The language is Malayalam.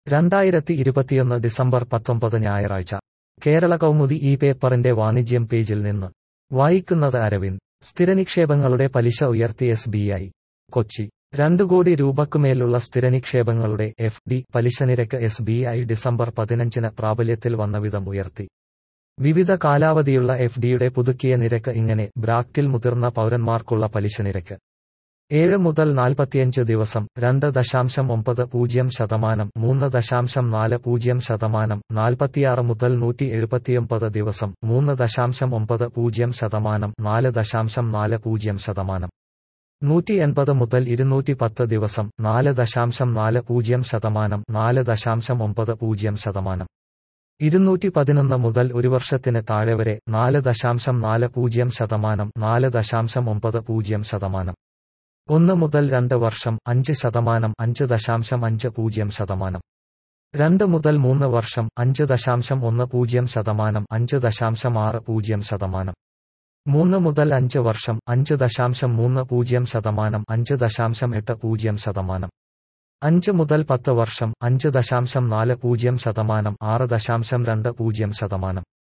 രണ്ടായിരത്തി ഇരുപത്തിയൊന്ന് ഡിസംബർ പത്തൊമ്പത് ഞായറാഴ്ച കേരള കൗമുദി ഈ പേപ്പറിന്റെ വാണിജ്യം പേജിൽ നിന്ന് വായിക്കുന്നത് അരവിന്ദ് സ്ഥിരനിക്ഷേപങ്ങളുടെ പലിശ ഉയർത്തി എസ് ബി ഐ കൊച്ചി രണ്ടു കോടി രൂപക്കുമേലുള്ള സ്ഥിരനിക്ഷേപങ്ങളുടെ എഫ് ഡി പലിശനിരക്ക് എസ് ബി ഐ ഡിസംബർ പതിനഞ്ചിന് പ്രാബല്യത്തിൽ വന്നവിധം ഉയർത്തി വിവിധ കാലാവധിയുള്ള എഫ് ഡിയുടെ പുതുക്കിയ നിരക്ക് ഇങ്ങനെ ബ്രാക്റ്റിൽ മുതിർന്ന പൗരന്മാർക്കുള്ള പലിശ നിരക്ക് ഏഴ് മുതൽ നാൽപ്പത്തിയഞ്ച് ദിവസം രണ്ട് ദശാംശം ഒമ്പത് പൂജ്യം ശതമാനം മൂന്ന് ദശാംശം നാല് പൂജ്യം ശതമാനം നാൽപ്പത്തിയാറ് മുതൽ നൂറ്റി എഴുപത്തിയൊമ്പത് ദിവസം മൂന്ന് ദശാംശം ഒമ്പത് പൂജ്യം ശതമാനം നാല് ദശാംശം നാല് പൂജ്യം ശതമാനം നൂറ്റി എൺപത് മുതൽ ഇരുന്നൂറ്റി പത്ത് ദിവസം നാല് ദശാംശം നാല് പൂജ്യം ശതമാനം നാല് ദശാംശം ഒമ്പത് പൂജ്യം ശതമാനം ഇരുന്നൂറ്റി പതിനൊന്ന് മുതൽ ഒരു വർഷത്തിന് താഴെ വരെ നാല് ദശാംശം നാല് പൂജ്യം ശതമാനം നാല് ദശാംശം ഒമ്പത് പൂജ്യം ശതമാനം ഒന്ന് മുതൽ രണ്ട് വർഷം അഞ്ച് ശതമാനം അഞ്ച് ദശാംശം അഞ്ച് പൂജ്യം ശതമാനം രണ്ട് മുതൽ മൂന്ന് വർഷം അഞ്ച് ദശാംശം ഒന്ന് പൂജ്യം ശതമാനം അഞ്ച് ദശാംശം ആറ് പൂജ്യം ശതമാനം മൂന്ന് മുതൽ അഞ്ച് വർഷം അഞ്ച് ദശാംശം മൂന്ന് പൂജ്യം ശതമാനം അഞ്ച് ദശാംശം എട്ട് പൂജ്യം ശതമാനം അഞ്ച് മുതൽ പത്ത് വർഷം അഞ്ച് ദശാംശം നാല് പൂജ്യം ശതമാനം ആറ് ദശാംശം രണ്ട് പൂജ്യം ശതമാനം